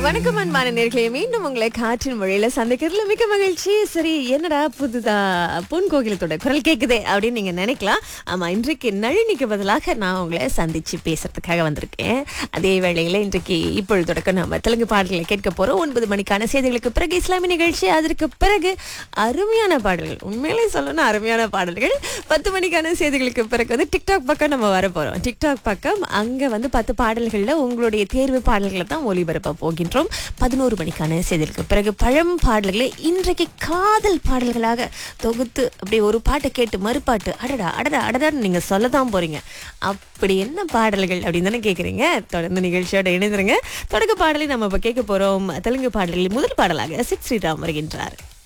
வணக்கம் அன்பான நேர்களே மீண்டும் உங்களை காற்றின் மொழியில சந்திக்கிறதுல மிக மகிழ்ச்சி சரி என்னடா புதுதா பொன் கோகிலத்தோட குரல் கேக்குதே அப்படின்னு நீங்க நினைக்கலாம் ஆமா இன்றைக்கு நளினிக்கு பதிலாக நான் உங்களை சந்திச்சு பேசுறதுக்காக வந்திருக்கேன் அதே வேளையில இன்றைக்கு இப்பொழுது தொடக்கம் நம்ம தெலுங்கு பாடல்களை கேட்க போறோம் ஒன்பது மணிக்கான செய்திகளுக்கு பிறகு இஸ்லாமிய நிகழ்ச்சி அதற்கு பிறகு அருமையான பாடல்கள் உண்மையிலே சொல்லணும் அருமையான பாடல்கள் பத்து மணிக்கான செய்திகளுக்கு பிறகு வந்து டிக்டாக் பக்கம் நம்ம வர போறோம் டிக்டாக் பக்கம் அங்க வந்து பத்து பாடல்கள்ல உங்களுடைய தேர்வு பாடல்களை தான் ஒளிபரப்ப போகின்றோம் பதினோரு மணிக்கான செய்திகளுக்கு பிறகு பழம் பாடல்களை இன்றைக்கு காதல் பாடல்களாக தொகுத்து அப்படி ஒரு பாட்டை கேட்டு மறுபாட்டு அடடா அடடா அடடான்னு நீங்க சொல்லதான் போறீங்க அப்படி என்ன பாடல்கள் அப்படின்னு தானே கேக்குறீங்க தொடர்ந்து நிகழ்ச்சியோட இணைந்துருங்க தொடக்க பாடலை நம்ம இப்ப கேட்க போறோம் தெலுங்கு பாடலில் முதல் பாடலாக சித் ஸ்ரீராம் வருகின்றார்